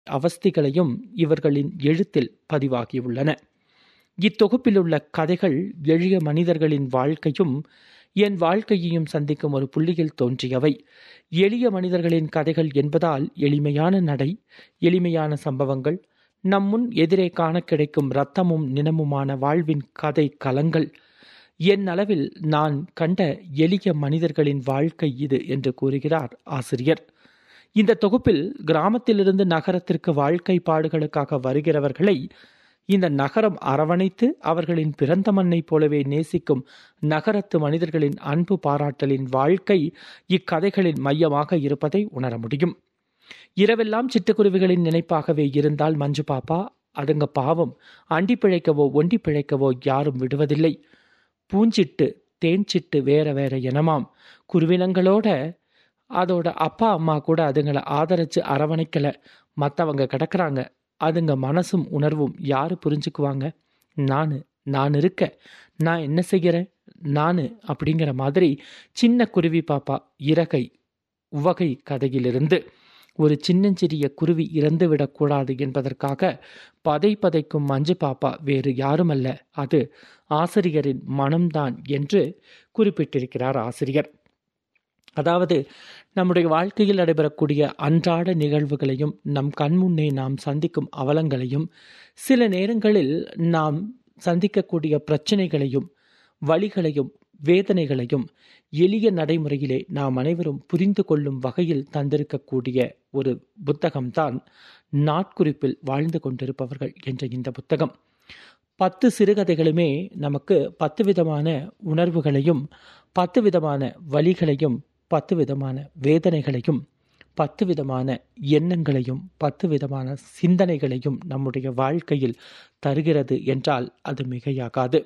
அவஸ்தைகளையும் இவர்களின் எழுத்தில் பதிவாகியுள்ளன இத்தொகுப்பிலுள்ள கதைகள் எளிய மனிதர்களின் வாழ்க்கையும் என் வாழ்க்கையையும் சந்திக்கும் ஒரு புள்ளியில் தோன்றியவை எளிய மனிதர்களின் கதைகள் என்பதால் எளிமையான நடை எளிமையான சம்பவங்கள் நம்முன் எதிரே காண கிடைக்கும் இரத்தமும் நினமுமான வாழ்வின் கதை கலங்கள் என் அளவில் நான் கண்ட எளிய மனிதர்களின் வாழ்க்கை இது என்று கூறுகிறார் ஆசிரியர் இந்த தொகுப்பில் கிராமத்திலிருந்து நகரத்திற்கு வாழ்க்கை பாடுகளுக்காக வருகிறவர்களை இந்த நகரம் அரவணைத்து அவர்களின் பிறந்த மண்ணைப் போலவே நேசிக்கும் நகரத்து மனிதர்களின் அன்பு பாராட்டலின் வாழ்க்கை இக்கதைகளின் மையமாக இருப்பதை உணர முடியும் இரவெல்லாம் சிட்டுக்குருவிகளின் நினைப்பாகவே இருந்தால் மஞ்சு பாப்பா அதுங்க பாவம் அண்டி பிழைக்கவோ ஒண்டி பிழைக்கவோ யாரும் விடுவதில்லை பூஞ்சிட்டு தேன்சிட்டு வேற வேற எனமாம் குருவினங்களோட அதோட அப்பா அம்மா கூட அதுங்களை ஆதரிச்சு அரவணைக்கல மற்றவங்க கிடக்குறாங்க அதுங்க மனசும் உணர்வும் யாரு புரிஞ்சுக்குவாங்க நான் நான் இருக்க நான் என்ன செய்கிறேன் நான் அப்படிங்கிற மாதிரி சின்ன குருவி பாப்பா இறகை உவகை கதையிலிருந்து ஒரு சின்னஞ்சிறிய குருவி இறந்து விடக்கூடாது என்பதற்காக பதை பதைக்கும் மஞ்சு பாப்பா வேறு யாருமல்ல அது ஆசிரியரின் மனம்தான் என்று குறிப்பிட்டிருக்கிறார் ஆசிரியர் அதாவது நம்முடைய வாழ்க்கையில் நடைபெறக்கூடிய அன்றாட நிகழ்வுகளையும் நம் கண்முன்னே நாம் சந்திக்கும் அவலங்களையும் சில நேரங்களில் நாம் சந்திக்கக்கூடிய பிரச்சனைகளையும் வழிகளையும் வேதனைகளையும் எளிய நடைமுறையிலே நாம் அனைவரும் புரிந்து கொள்ளும் வகையில் தந்திருக்கக்கூடிய ஒரு புத்தகம்தான் நாட்குறிப்பில் வாழ்ந்து கொண்டிருப்பவர்கள் என்ற இந்த புத்தகம் பத்து சிறுகதைகளுமே நமக்கு பத்து விதமான உணர்வுகளையும் பத்து விதமான வழிகளையும் பத்து விதமான வேதனைகளையும் பத்து விதமான எண்ணங்களையும் பத்து விதமான சிந்தனைகளையும் நம்முடைய வாழ்க்கையில் தருகிறது என்றால் அது மிகையாகாது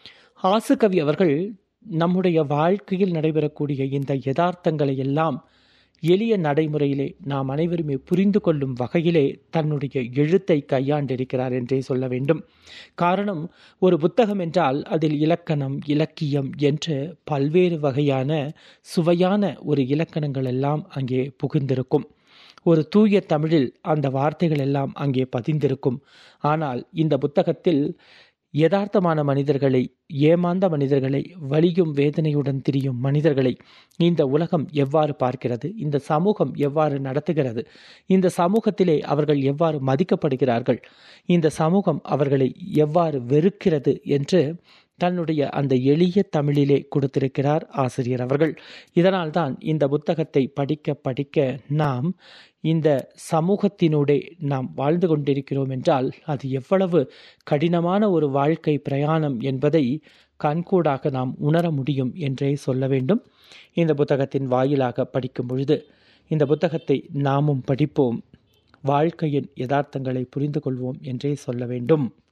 ஆசுகவி அவர்கள் நம்முடைய வாழ்க்கையில் நடைபெறக்கூடிய இந்த யதார்த்தங்களை எல்லாம் எளிய நடைமுறையிலே நாம் அனைவருமே புரிந்து கொள்ளும் வகையிலே தன்னுடைய எழுத்தை கையாண்டிருக்கிறார் என்றே சொல்ல வேண்டும் காரணம் ஒரு புத்தகம் என்றால் அதில் இலக்கணம் இலக்கியம் என்று பல்வேறு வகையான சுவையான ஒரு இலக்கணங்கள் எல்லாம் அங்கே புகுந்திருக்கும் ஒரு தூய தமிழில் அந்த வார்த்தைகள் எல்லாம் அங்கே பதிந்திருக்கும் ஆனால் இந்த புத்தகத்தில் யதார்த்தமான மனிதர்களை ஏமாந்த மனிதர்களை வலியும் வேதனையுடன் திரியும் மனிதர்களை இந்த உலகம் எவ்வாறு பார்க்கிறது இந்த சமூகம் எவ்வாறு நடத்துகிறது இந்த சமூகத்திலே அவர்கள் எவ்வாறு மதிக்கப்படுகிறார்கள் இந்த சமூகம் அவர்களை எவ்வாறு வெறுக்கிறது என்று தன்னுடைய அந்த எளிய தமிழிலே கொடுத்திருக்கிறார் ஆசிரியர் அவர்கள் இதனால்தான் இந்த புத்தகத்தை படிக்க படிக்க நாம் இந்த சமூகத்தினூடே நாம் வாழ்ந்து கொண்டிருக்கிறோம் என்றால் அது எவ்வளவு கடினமான ஒரு வாழ்க்கை பிரயாணம் என்பதை கண்கூடாக நாம் உணர முடியும் என்றே சொல்ல வேண்டும் இந்த புத்தகத்தின் வாயிலாக படிக்கும் பொழுது இந்த புத்தகத்தை நாமும் படிப்போம் வாழ்க்கையின் யதார்த்தங்களை புரிந்து கொள்வோம் என்றே சொல்ல வேண்டும்